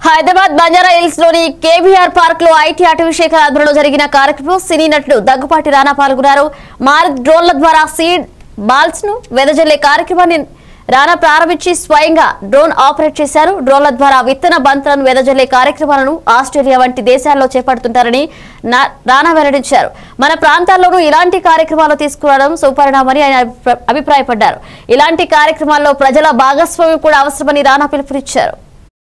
Hyderabad Banjara hills లోని KBR park లో IT అటవీ శాఖ ఆధ్వర్యంలో జరిగిన కార్యక్రమం సినీ నటుడు దగ్గుపాటి రానా పాల్గొన్నారు మారుతి డ్రోన్ల ద్వారా సీడ్ బాల్స్ ను వెదజల్లే కార్యక్రమాన్ని రానా ప్రారంభించి స్వయంగా డ్రోన్ ఆపరేట్ చేశారు డ్రోన్ల ద్వారా విత్తన బంతులను వెదజల్లే కార్యక్రమాలను ఆస్ట్రేలియా వంటి దేశాల్లో చేపడుతుంటారని నా- రానా వెల్లడించారు మన ప్రాంతాల్లోనూ ఇలాంటి కార్యక్రమాలు తీసుకురావడం సుపరిణామని ఆయన అభిప్రా- అభిప్రాయపడ్డారు ఇలాంటి కార్యక్రమాల్లో ప్రజల భాగస్వామ్యం కూడా అవసరమని రానా పిలుపునిచ్చారు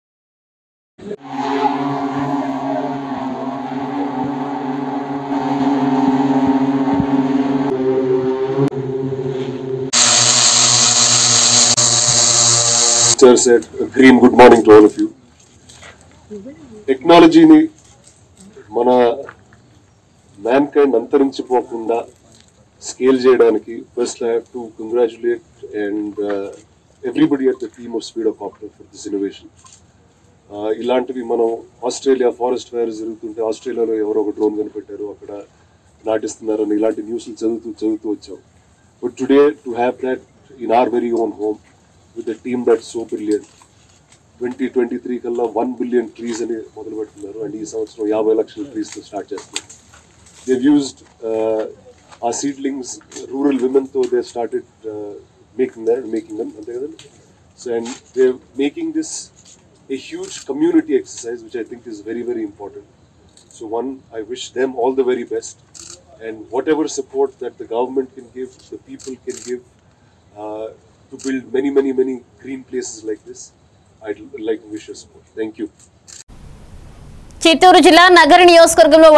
Sir said, green good morning to all of you. టెక్నాలజీని మన మ్యాన్ కైండ్ అంతరించిపోకుండా స్కేల్ చేయడానికి first I have to congratulate and everybody at the team of speed of after for this innovation ఇలాంటివి మనం ఆస్ట్రేలియా ఫారెస్ట్ ఫైర్ జరుగుతుంటే ఆస్ట్రేలియాలో ఎవరో ఒక డ్రోన్ కనిపెట్టారు అక్కడ నాటిస్తున్నారని ఇలాంటి న్యూస్లు చదువుతూ చదువుతూ వచ్చాం but today to have that in our very own home with the team that so brilliant twenty twenty three కల్లా వన్ బిలియన్ ట్రీస్ అని మొదలు పెడుతున్నారు అండ్ ఈ సంవత్సరం యాభై లక్షల ట్రీస్తో స్టార్ట్ చేస్తున్నారు they've used uh, our seedlings, rural women, so they started uh, making that, making them, అంతే కదండి? So and they're making this a huge community exercise, which I think is very, very important. So one, I wish them all the very best, and whatever support that the government can give, the people can give, uh, to build many, many, many green places like this. I'd like to wish your support. Thank you. Chittoor జిల్లా నగర నియోజకవర్గంలో